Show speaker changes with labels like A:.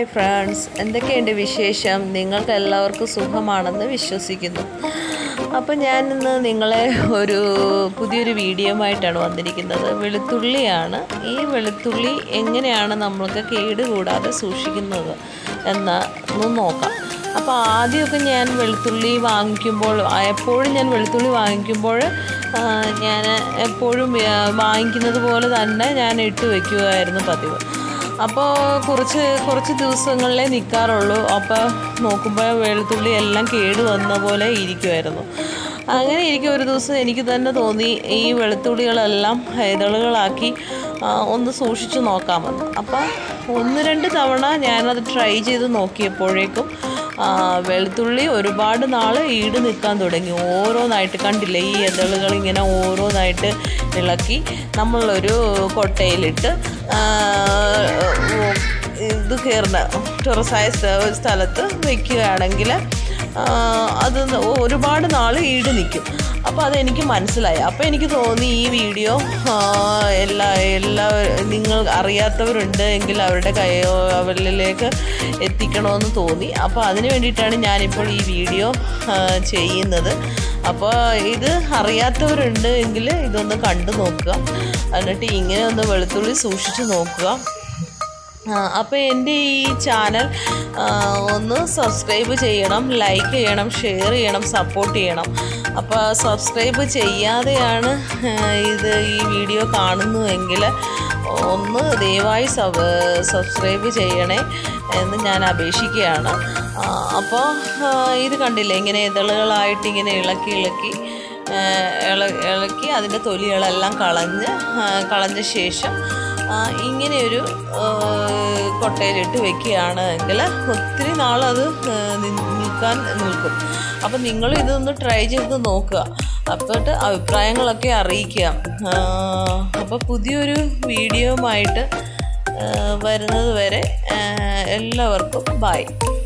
A: hi friends എന്തൊക്കെയുണ്ട് വിശേഷം നിങ്ങൾക്ക് എല്ലാവർക്കും സുഖമാണെന്ന് വിശ്വസിക്കുന്നു അപ്പോൾ ഞാൻ ഇന്ന് നിങ്ങളെ ഒരു പുതിയൊരു വീഡിയോയുമായിട്ടാണ് വന്നിരിക്കുന്നത് വെളുത്തുള്ളിയാണ് ഈ വെളുത്തുള്ളി എങ്ങനെയാണ് നമ്മൾക്ക് കേടുകൂടാതെ സൂക്ഷിക്കുന്നത് എന്ന് ഒന്ന് നോക്കാം അപ്പോൾ ആദ്യമൊക്കെ ഞാൻ വെളുത്തുള്ളി വാങ്ങിക്കുമ്പോൾ എപ്പോഴും ഞാൻ വെളുത്തുള്ളി വാങ്ങിക്കുമ്പോൾ ഞാൻ എപ്പോഴും ആ, വാങ്ങിക്കുന്നത് പോലെ തന്നെ ഞാൻ ഇട്ട് വയ്ക്കുമായിരുന്നു പതിവ് അപ്പോൾ കുറച്ച് കുറച്ച് ദിവസങ്ങളിലേ നിൽക്കാറുള്ളൂ അപ്പോൾ നോക്കുമ്പോൾ വെളുത്തുള്ളി എല്ലാം കേട് വന്ന പോലെ ഇരിക്കുമായിരുന്നു അങ്ങനെ ഇരിക്കും ഒരു ദിവസം എനിക്ക് തന്നെ തോന്നി ഈ വെളുത്തുള്ളികളെല്ലാം ഇതളുകളാക്കി ആ, ഒന്ന് സൂക്ഷിച്ചു നോക്കാമെന്ന് അപ്പോൾ ഒന്ന് രണ്ട് തവണ ഞാനത് ട്രൈ ചെയ്ത് നോക്കിയപ്പോഴേക്കും ആ, വെളുത്തുള്ളി ഒരുപാട് നാൾ ഈട് നിൽക്കാൻ തുടങ്ങി ഓരോന്നായിട്ട് കണ്ടില്ലേ ഈ ഇതളുകൾ ഇങ്ങനെ ഓരോന്നായിട്ട് ഇളക്കി നമ്മളൊരു കൊട്ടയിലിട്ട് ആ, ഇത് കയറുന്ന ടെറസായ സ്ഥ- സ്ഥലത്ത് വെക്കുകയാണെങ്കിൽ ആ, അത് ഒരുപാട് നാൾ ഈട് നിൽക്കും അപ്പോൾ അതെനിക്ക് മനസ്സിലായി അപ്പോൾ എനിക്ക് തോന്നി ഈ വീഡിയോ ആ, എല്ലാ എല്ലാ നിങ്ങൾ അറിയാത്തവരുണ്ട് എങ്കിൽ അവരുടെ കൈ അവരിലേക്ക് എത്തിക്കണമെന്ന് തോന്നി അപ്പോൾ അതിന് വേണ്ടിയിട്ടാണ് ഞാനിപ്പോൾ ഈ വീഡിയോ ആ, ചെയ്യുന്നത് അപ്പോൾ ഇത് അറിയാത്തവരുണ്ട് എങ്കിൽ ഇതൊന്ന് കണ്ടു നോക്കുക എന്നിട്ട് ഇങ്ങനെ ഒന്ന് വെളുത്തുള്ളി സൂക്ഷിച്ച് നോക്കുക അപ്പോൾ എൻ്റെ ഈ ചാനൽ ആ, ഒന്ന് സബ്സ്ക്രൈബ് ചെയ്യണം ലൈക്ക് ചെയ്യണം ഷെയർ ചെയ്യണം സപ്പോർട്ട് ചെയ്യണം അപ്പോൾ സബ്സ്ക്രൈബ് ചെയ്യാതെയാണ് ആ, ഇത് ഈ വീഡിയോ കാണുന്നുവെങ്കിൽ ഒന്ന് ദയവായി സബ് സബ്സ്ക്രൈബ് ചെയ്യണേ എന്ന് ഞാൻ അപേക്ഷിക്കുകയാണ് ആ, അപ്പോൾ ആ, ഇത് കണ്ടില്ലേ ഇങ്ങനെ ഇതളുകളായിട്ട് ഇങ്ങനെ ഇളക്കി ഇളക്കി ആ, ഇള ഇളക്കി അതിൻ്റെ തൊലികളെല്ലാം കളഞ്ഞ് ആ, കളഞ്ഞ ശേഷം ആ, ഇങ്ങനെയൊരു ആ, കൊട്ടയിലിട്ട് വെക്കുകയാണ് എങ്കിൽ ഒത്തിരി നാളത് ആ, നി- നിൽക്കാൻ നിൽക്കും അപ്പം നിങ്ങൾ ഇതൊന്ന് ട്രൈ ചെയ്ത് നോക്കുക അപ്പോട്ട് അഭിപ്രായങ്ങളൊക്കെ അറിയിക്കുക അപ്പോൾ പുതിയൊരു വീഡിയോയുമായിട്ട് ആ, വരുന്നത് വരെ ആ, എല്ലാവർക്കും ബൈ